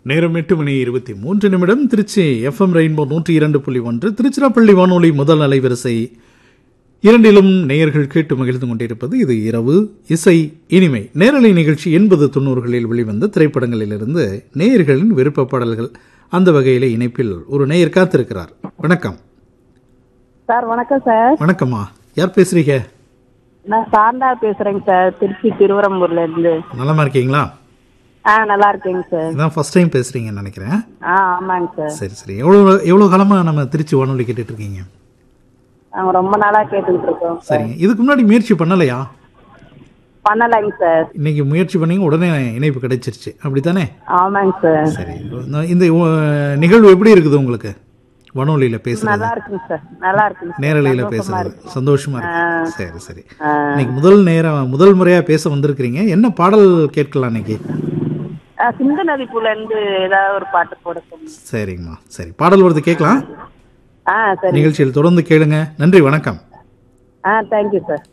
நேரம் எட்டு மணி இருபத்தி மூன்று நிமிடம் திருச்சி எஃப்எம் ரெயின்போ நூற்றி இரண்டு புள்ளி ஒன்று திருச்சிராப்பள்ளி வானொலி முதல் அலைவரிசை இரண்டிலும் நேயர்கள் கேட்டு மகிழ்ந்து கொண்டிருப்பது இது இரவு இசை இனிமை நேரலை நிகழ்ச்சி எண்பது தொண்ணூறுகளில் வெளிவந்த திரைப்படங்களிலிருந்து நேயர்களின் விருப்ப பாடல்கள் அந்த வகையில இணைப்பில் ஒரு நேயர் காத்திருக்கிறார் வணக்கம் சார் வணக்கம் சார் வணக்கம்மா யார் பேசுறீங்க நான் சாந்தா பேசுறேங்க சார் திருச்சி திருவரம்பூர்ல இருந்து நலமா இருக்கீங்களா ஆ நல்லா இருக்கேங்க சார் இதான் ஃபர்ஸ்ட் டைம் பேசுறீங்கன்னு நினைக்கிறேன் ஆ ஆமாங்க சார் சரி சரி எவ்வளோ எவ்வளோ காலமா நம்ம திருச்சி வானொலி கேட்டுட்டு இருக்கீங்க நாங்க ரொம்ப நாளா கேட்டுக்கிட்டு இருக்கோம் சரிங்க இதுக்கு முன்னாடி முயற்சி பண்ணலையா பண்ணலைங்க சார் இன்னைக்கு முயற்சி பண்ணீங்க உடனே இணைப்பு கிடைச்சிருச்சு அப்படித்தானே ஆமாங்க சார் சரி நான் இந்த உ- நிகழ்வு எப்படி இருக்குது உங்களுக்கு வானொலியில பேசுறது நல்லா இருக்குங்க சார் நல்லா இருக்குங்க சார். நேரலையில சந்தோஷமா பேசுறது இருக்கு. சந்தோஷமா இருக்கு சரி சரி ஆ. இன்னைக்கு முதல் நேரம் முதல் முறையா பேச வந்திருக்கிறீங்க என்ன பாடல் கேட்கலாம் இன்னைக்கு ஆ, சிந்து நதிப்புல இருந்து ஏதாவது ஒரு பாட்டு போட சொல்லுங்க சரிங்கம்மா சரி பாடல் வருது கேட்கலாம் ஆ சரி நிகழ்ச்சியில் தொடர்ந்து கேளுங்க நன்றி வணக்கம் ஆ தேங்க்யூ சார்